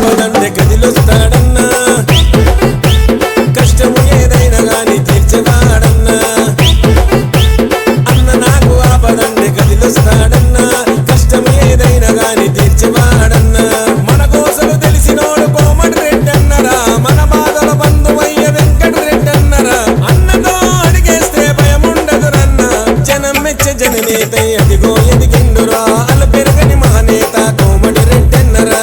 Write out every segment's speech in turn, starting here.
ఆపదంటే కదిలొస్తాడన్నా కష్టము ఏదైనా గాని తీర్చవాడన్నా అన్న నాకు ఆపదంటే కదిలొస్తాడన్నా కష్టము ఏదైనా గాని తీర్చవాడన్నా మన కోసలు తెలిసినోడు కోమటి రెడ్డన్నరా మన బాధల బంధువయ్య వెంకట రెడ్డన్నరా అన్నతో అడిగేస్తే భయముండదురన్న జనం మెచ్చ జననేత ఎదిగో ఎదిగిండురా అల పెరగని మహనేత కోమటి రెడ్డన్నరా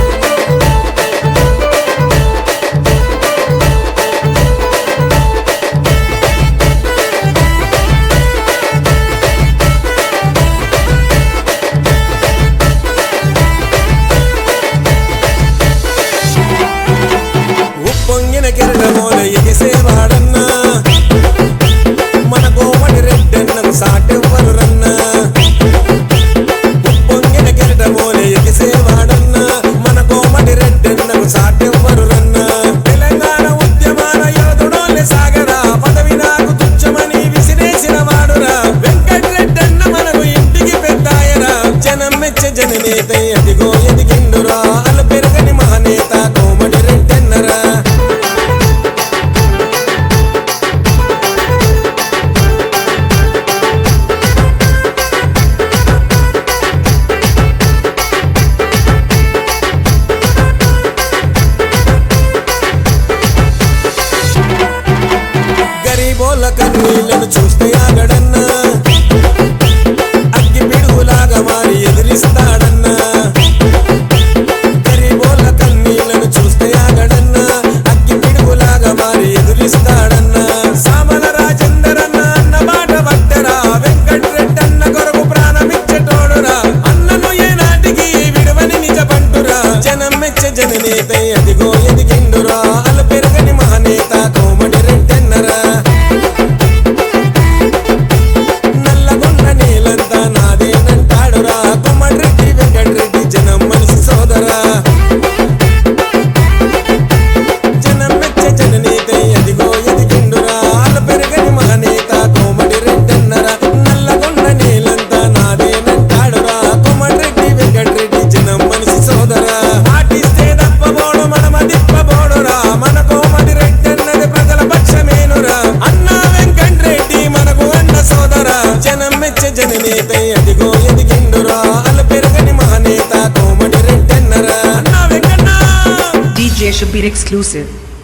ఉప్పొంగిన కిరణమోల ఎగిసేవాడన్నా మన కోమటి రెడ్డన్నకు సాటెవ్వరు రన్నా ఉప్పొంగిన కిరణమోల ఎగిసేవాడన్నా మన కోమటి రెడ్డన్నకు సాటెవ్వరు రన్నా తెలంగాణ ఉద్యమాల యోధుడోల్లె సాగరా పదవి నాకు తుచ్చమని విసిరేసిన వాడురా వెంకటరెడ్డన్న మనకు ఇంటికి పెద్దాయరా జనం మెచ్చ జననేత ఎదిగో ఎదిగిండురా అల పెరగని మహనేత కోమటి రెడ్డన్నరా గరీబోల కన్నీళ్లను చూస్తే ఆగడన్నా అగ్గి పిడుగులాగా మారి ఎదిరిస్తాడన్నా గరీబోల కన్నీళ్లను చూస్తే ఆగడన్నా అగ్గి పిడుగులాగా మారి ఎదిరిస్తాడన్నా సామల రాజేందరన్న అన్న మాట పట్టరా వెంకటరెడ్డన్న కొరకు ప్రాణమిచ్చటోడురా అన్నను ఏనాటికి విడవని నిజ పంటురా జనం మెచ్చ జననేత ఎదిగో ఎదిగిండురా అల పెరగని మహనేత కోమటి రెడ్డన్నరా నల్లగొండ నీలంతా నాదేనంటాడురా కొమ్మడ్రెడ్డి వెంకటరెడ్డి జనం మనసు సోదరా జనం మెచ్చ జననీత ఎదిగో ఎదిగిండురా అల పెరగని మహనేత కోమటి రెడ్డన్నరా నల్లగొండ నీలంతా నాదేనంటాడురా కొమ్మడ్రెడ్డి వెంకటరెడ్డి జనం మనసు సోదరా పాటిస్తే తప్పబోడు మనమ దిప్పబోడురా మన కోమటి రెడ్డన్నది ప్రజల పక్షమేనురా అన్న వెంకటరెడ్డి మనకు అన్న సోదరా జనం మెచ్చ జననేత ఎదిగో ఎదిగిండురా అల పెరగని మహనేత కోమటి రెడ్డన్నరా అన్న వెంకన్న DJ Shabir exclusive.